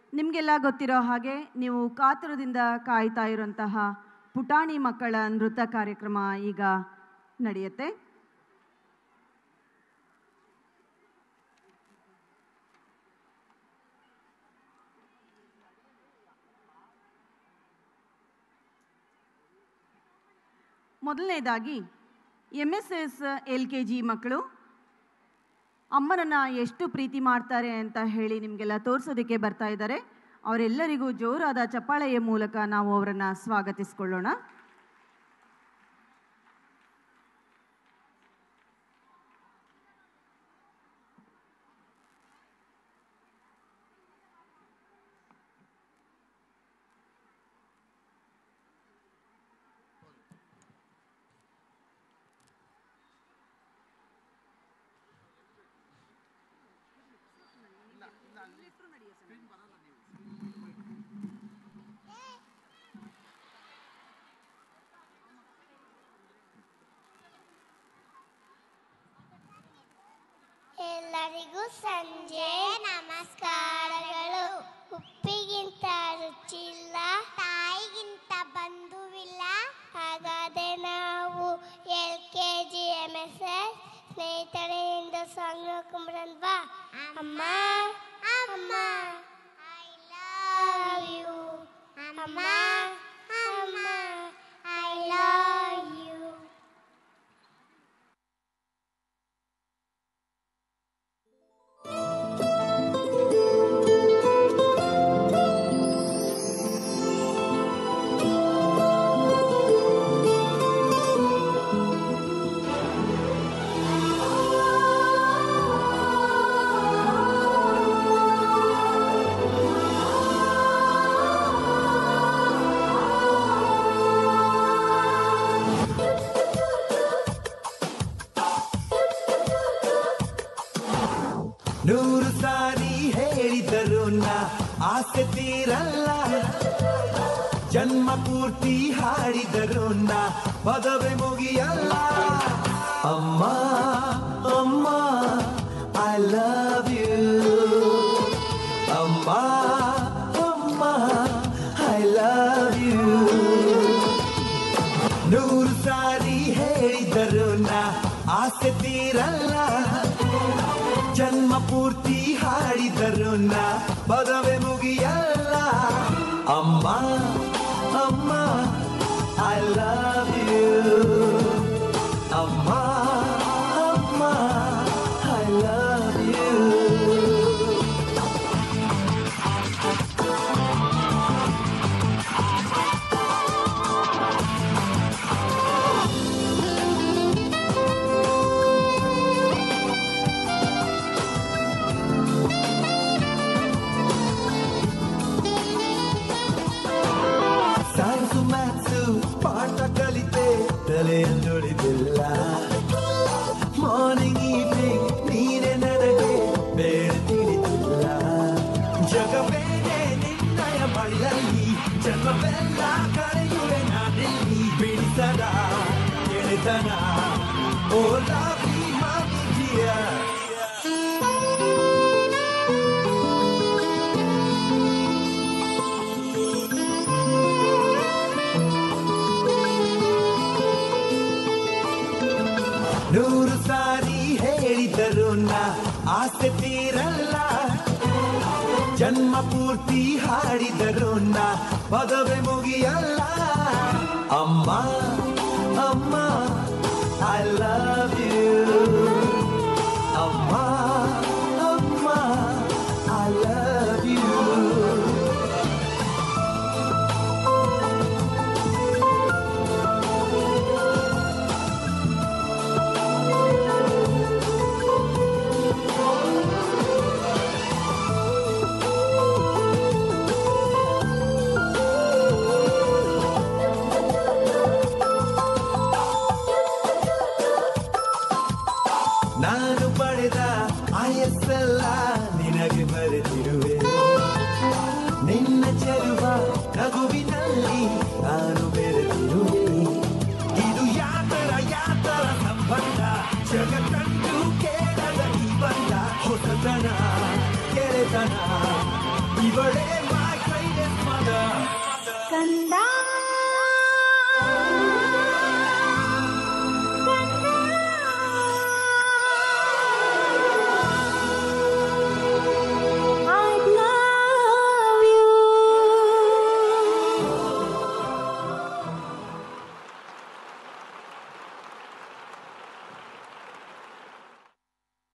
ನಿಮಗೆಲ್ಲ ಗೊತ್ತಿರೋ ಹಾಗೆ ನೀವು ಕಾತುರದಿಂದ ಕಾಯ್ತಾ ಇರುವಂತಹ ಪುಟಾಣಿ ಮಕ್ಕಳ ನೃತ್ಯ ಕಾರ್ಯಕ್ರಮ ಈಗ ನಡೆಯುತ್ತೆ ಮೊದಲನೇದಾಗಿ M S S L K G ಮಕ್ಕಳು ಅಮ್ಮನನ್ನ ಎಷ್ಟು ಪ್ರೀತಿ ಮಾಡ್ತಾರೆ ಅಂತ ಹೇಳಿ ನಿಮಗೆಲ್ಲ ತೋರಿಸೋದಕ್ಕೆ ಬರ್ತಾ ಇದ್ದಾರೆ ಅವರೆಲ್ಲರಿಗೂ ಜೋರಾದ ಚಪ್ಪಾಳೆಯ ಮೂಲಕ ನಾವು ಅವರನ್ನ ಸ್ವಾಗತಿಸಿಕೊಳ್ಳೋಣ ಎಲ್ಲರಿಗೂ ಸಂಜೆ ನಮಸ್ಕಾರಗಳು ಉಪ್ಪಿಗಿಂತ ರುಚಿಲ್ಲ ತಾಯಿಗಿಂತ ಬಂಧುವಿಲ್ಲ ಹಾಗಾದ್ರೆ ನಾವು L K G M S S ಸ್ನೇಹಿತರೆಯಿಂದ ಸಾಂಗ್ ನೋಡ್ಕೊಂಬರಲ್ವಾ ಅಮ್ಮ ಅಮ್ಮ ಐ ಲವ್ ಯು ಅಮ್ಮ ಅಮ್ಮ ಐ ಲವ್ ಯು ನೂರು ಸಾರಿ ಹೇಳಿದರು ನಾ ಆಸೆ ತೀರಲ್ಲ ಜನ್ಮ ಪೂರ್ತಿ ಹಾಡಿದರು ನಾ ಪದವೇ ಮುಗಿಯಲ್ಲ ಅಮ್ಮ ಅಮ್ಮ ಐ ಲವ್ ಯು ಅಮ್ಮ ಅಮ್ಮ ಐ ಲವ್ ಯು ನೂರು ಸಾರಿ ಹೇಳಿದರು ನಾ ಆಸೆ ತೀರಲ್ಲ ಜನ್ಮ ಪೂರ್ತಿ ಹಾಡಿದರು ನಾ ಪದವೇ ಮುಗಿಯಲ್ಲ ಅಮ್ಮ ಅಮ್ಮ ಐ ಲವ್ ಯು ಅಮ್ಮ ಅಮ್ಮ I love you science maths ಪಾಠ ಕಲಿತೆ ತಲೆಯನ್ನುಳಿದಿಲ್ಲ ಮಾರ್ನಿಂಗ್ ಈವ್ನಿಂಗ್ ನೀನೆ ನನಗೆ ಬೇಡ ತಿಳಿದಿಲ್ಲ ಜಗವೇನೆ ನಿನ್ನಯ ಬಳಿಯಲ್ಲಿ ಜನ್ಮವೆಲ್ಲ ಕಳೆಯುವೆ ನಾನಿಲ್ಲಿ ಬಿಡಿಸದ ಗೆಳೆತನ ಓ ಲಾಭಿ ಮಾಮಿಜಿಯ ನೂರು ಸಾರಿ ಹೇಳಿದರು ನಾ ಆಸೆ ತೀರಲ್ಲ ಜನ್ಮ ಪೂರ್ತಿ ಹಾಡಿದರು ನಾ ಪದವೇ ಮುಗಿಯಲ್ಲ ಅಮ್ಮ ಅಮ್ಮ ಐ ಲವ್ ಯು ಅಮ್ಮ ಅಮ್ಮ ಐ ಲವ್ ಯು ನಾನು ಪಡೆದ my greatest mother. ಕಂದ